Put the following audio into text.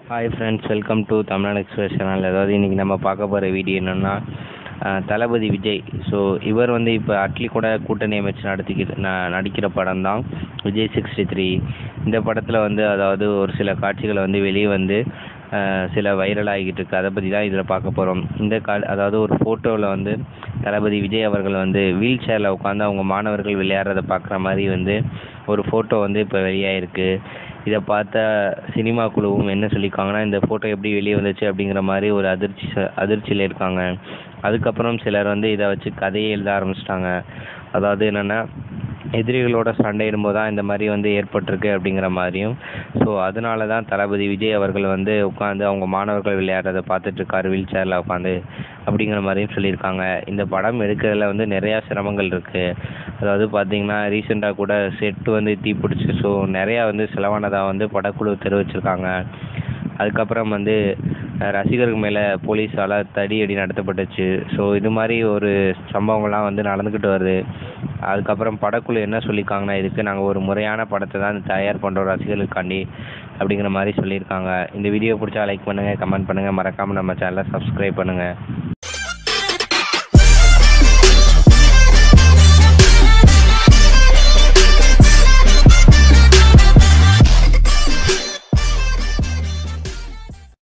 hi friends welcome to Tamil Nadu express channel அதாவது இன்றைக்கி நம்ம பார்க்க போகிற வீடியோ என்னென்னா தளபதி விஜய் ஸோ இவர் வந்து இப்போ அட்லி கூட கூட்டணி அமைச்சு நடத்திக்கிட்டு ந நடிக்கிற படம் தான் விஜய் சிக்ஸ்டி த்ரீ இந்த படத்தில் வந்து அதாவது ஒரு சில காட்சிகளை வந்து வெளியே வந்து அஹ், சில வைரல் ஆகிட்டு இருக்கு அதை பற்றி தான் இதில் பார்க்க போகிறோம் இந்த கா அதாவது ஒரு ஃபோட்டோவில் வந்து தளபதி விஜய் அவர்கள் வந்து வீல் சேரில் உட்காந்து அவங்க மாணவர்கள் விளையாடுறத பார்க்குற மாதிரி வந்து ஒரு ஃபோட்டோ வந்து இப்போ வெளியாயிருக்கு இதை பார்த்த சினிமா குழுவும் என்ன சொல்லியிருக்காங்கன்னா இந்த ஃபோட்டோ எப்படி வெளியே வந்துச்சு அப்படிங்கிற மாதிரி ஒரு அதிர்ச்சி ச- அதிர்ச்சியில் இருக்காங்க அதுக்கப்புறம் சிலர் வந்து இதை வச்சு கதையை எழுத ஆரம்பிச்சிட்டாங்க அதாவது என்னென்னா எதிரிகளோட சண்டையிடும்போது தான் இந்த மாதிரி வந்து ஏற்பட்டிருக்கு அப்படிங்கிற மாதிரியும் ஸோ அதனால தான் தளபதி விஜய் அவர்கள் வந்து உட்காந்து அவங்க மாணவர்கள் விளையாடுறதை பார்த்துட்டு இருக்காரு வீல் சேரில் உட்காந்து அப்படிங்கிற மாதிரியும் சொல்லியிருக்காங்க இந்த படம் எடுக்கிறதுல வந்து நிறையா சிரமங்கள் இருக்குது அதாவது பார்த்தீங்கன்னா ரீசெண்டாக கூட செட்டு வந்து தீப்பிடிச்சு ஸோ நிறையா வந்து செலவானதாக வந்து படக்குழு தெரிவிச்சிருக்காங்க அதுக்கப்புறம் வந்து அஹ், ரசிகர்கள் மேலே போலீஸால் தடியடி நடத்தப்பட்டுச்சு ஸோ இது மாதிரி ஒரு சம்பவங்கள்லாம் வந்து நடந்துக்கிட்டு வருது அதுக்கப்புறம் படக்குழு என்ன சொல்லியிருக்காங்கன்னா இதுக்கு நாங்கள் ஒரு முறையான படத்தை தான் தயார் பண்ணுறோம் ரசிகர்களுக்காண்டி அப்படிங்கிற மாதிரி சொல்லியிருக்காங்க இந்த வீடியோ பிடிச்சா லைக் பண்ணுங்கள் கமெண்ட் பண்ணுங்கள் மறக்காமல் நம்ம சேனலை சப்ஸ்கிரைப் பண்ணுங்கள்